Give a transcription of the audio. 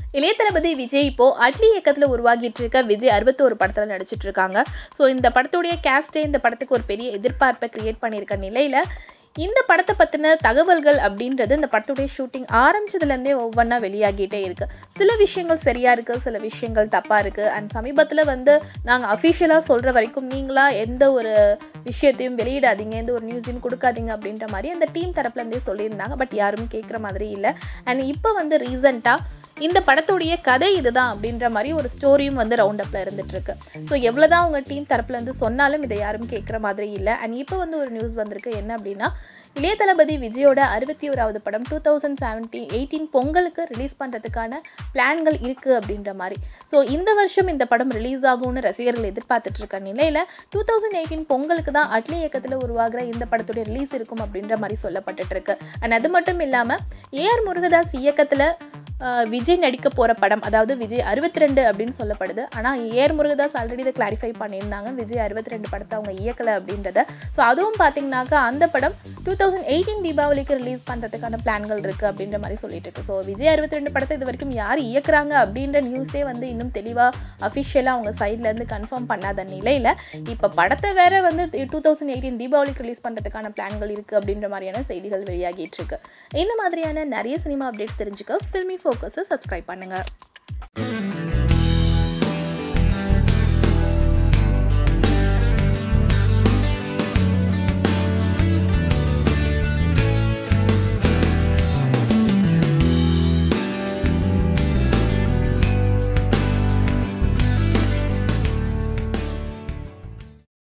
இளைய தளபதி விஜய் இப்போ அட்லி இயக்கத்தில் உருவாகிட்டு இருக்க விஜய் அறுபத்தோரு படத்தில் நடிச்சிட்டு இருக்காங்க ஸோ இந்த படத்துடைய கேஸ்டே இந்த படத்துக்கு ஒரு பெரிய எதிர்பார்ப்பை கிரியேட் பண்ணியிருக்க நிலையில் இந்த படத்தை பற்றின தகவல்கள் அப்படின்றது இந்த படத்துடைய ஷூட்டிங் ஆரம்பிச்சதுலேருந்தே ஒவ்வொன்றா வெளியாகிட்டே இருக்கு சில விஷயங்கள் சரியாக இருக்குது சில விஷயங்கள் தப்பாக இருக்குது அண்ட் சமீபத்தில் வந்து நாங்கள் அஃபிஷியலாக சொல்கிற வரைக்கும் நீங்களா எந்த ஒரு விஷயத்தையும் வெளியிடாதீங்க எந்த ஒரு நியூஸையும் கொடுக்காதீங்க அப்படின்ற மாதிரி அந்த டீம் தரப்புலேருந்தே சொல்லியிருந்தாங்க பட் யாரும் கேட்குற மாதிரி இல்லை அண்ட் இப்போ வந்து ரீசண்டாக இந்த படத்துடைய கதை இதுதான் அப்படின்ற மாதிரி ஒரு ஸ்டோரியும் வந்து ரவுண்ட் அப்பில் இருந்துட்டு இருக்கு ஸோ எவ்வளோதான் அவங்க டீம் தரப்புலேருந்து சொன்னாலும் இதை யாரும் கேட்குற மாதிரி இல்லை அண்ட் இப்போ வந்து ஒரு நியூஸ் வந்திருக்கு என்ன அப்படின்னா இளைய தளபதி விஜயோட அறுபத்தி ஓராவது படம் டூ தௌசண்ட் செவன்டீன் எயிட்டீன் பொங்கலுக்கு ரிலீஸ் பண்ணுறதுக்கான பிளான்கள் இருக்குது அப்படின்ற மாதிரி ஸோ இந்த வருஷம் இந்த படம் ரிலீஸ் ஆகும்னு ரசிகர்கள் எதிர்பார்த்துட்டு இருக்க நிலையில் டூ தௌசண்ட் எயிட்டீன் பொங்கலுக்கு தான் அட்லி இயக்கத்தில் உருவாகிற இந்த படத்துடைய ரிலீஸ் இருக்கும் அப்படின்ற மாதிரி சொல்லப்பட்டுட்டு இருக்கு அண்ட் அது மட்டும் இல்லாமல் ஏஆர் முருகதாஸ் இயக்கத்தில் ஆஹ் விஜய் நடிக்க போகிற படம் அதாவது விஜய் அறுபத்தி ரெண்டு அப்படின்னு சொல்லப்படுது ஆனால் ஏஆர் முருகதாஸ் ஆல்ரெடி இதை கிளாரிஃபை பண்ணியிருந்தாங்க விஜய் அறுபத்தி ரெண்டு படத்தை அவங்க இயக்கலை அப்படின்றத ஸோ அதுவும் பார்த்தீங்கன்னாக்கா அந்த படம் டூ தௌசண்ட் எயிட்டீன் தீபாவளிக்கு ரிலீஸ் பண்ணுறதுக்கான பிளான்கள் இருக்குது அப்படின்ற மாதிரி சொல்லிட்டு இருக்கு ஸோ விஜய் அறுபத்தி ரெண்டு படத்தை இது வரைக்கும் யார் இயக்குறாங்க அப்படின்ற நியூஸே வந்து இன்னும் தெளிவாக அஃபிஷியலாக அவங்க சைட்லேருந்து கன்ஃபார்ம் பண்ணாத நிலையில் இப்போ படத்தை வேற வந்து டூ தௌசண்ட் எயிட்டீன் தீபாவளிக்கு ரிலீஸ் பண்ணுறதுக்கான பிளான்கள் இருக்குது அப்படின்ற மாதிரியான செய்திகள் வெளியாகிட்டு இருக்கு இந்த மாதிரியான நிறைய சினிமா அப்டேட்ஸ் தெரிஞ்சுக்க ஃபில்மி ஃபோக்கஸை சப்ஸ்கிரைப் பண்ணுங்கள்